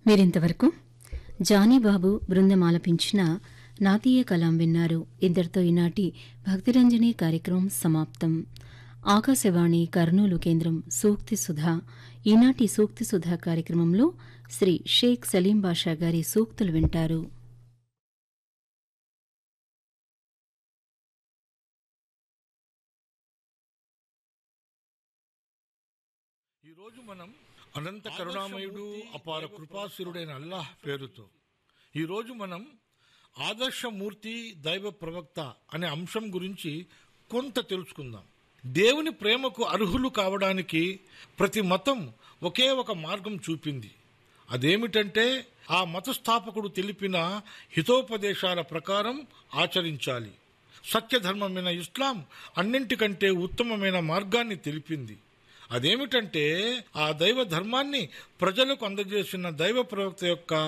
మీరింతవరకు జానీబాబు బృందం ఆలపించిన నాతీయ కలాం విన్నారు ఇద్దరితో ఈనాటి భక్తిరంజని కార్యక్రమం సమాప్తం ఆకాశవాణి కర్నూలు కేంద్రం సూక్తి సుధా ఈనాటి సూక్తి సుధా కార్యక్రమంలో శ్రీ షేక్ సలీం బాషా గారి సూక్తులు వింటారు ఈరోజు మనం అనంత కరుణామయుడు అపార కృపాసురుడైన అల్లాహ్ పేరుతో ఈరోజు మనం ఆదర్శమూర్తి దైవ ప్రవక్త అనే అంశం గురించి కొంత తెలుసుకుందాం దేవుని ప్రేమకు అర్హులు కావడానికి ప్రతి మతం ఒకే ఒక మార్గం చూపింది అదేమిటంటే ఆ మతస్థాపకుడు తెలిపిన హితోపదేశాల ప్రకారం ఆచరించాలి సత్యధర్మమైన ఇస్లాం అన్నింటికంటే ఉత్తమమైన మార్గాన్ని తెలిపింది అదేమిటంటే ఆ దైవ ధర్మాన్ని ప్రజలకు అందజేసిన దైవ ప్రవక్త యొక్క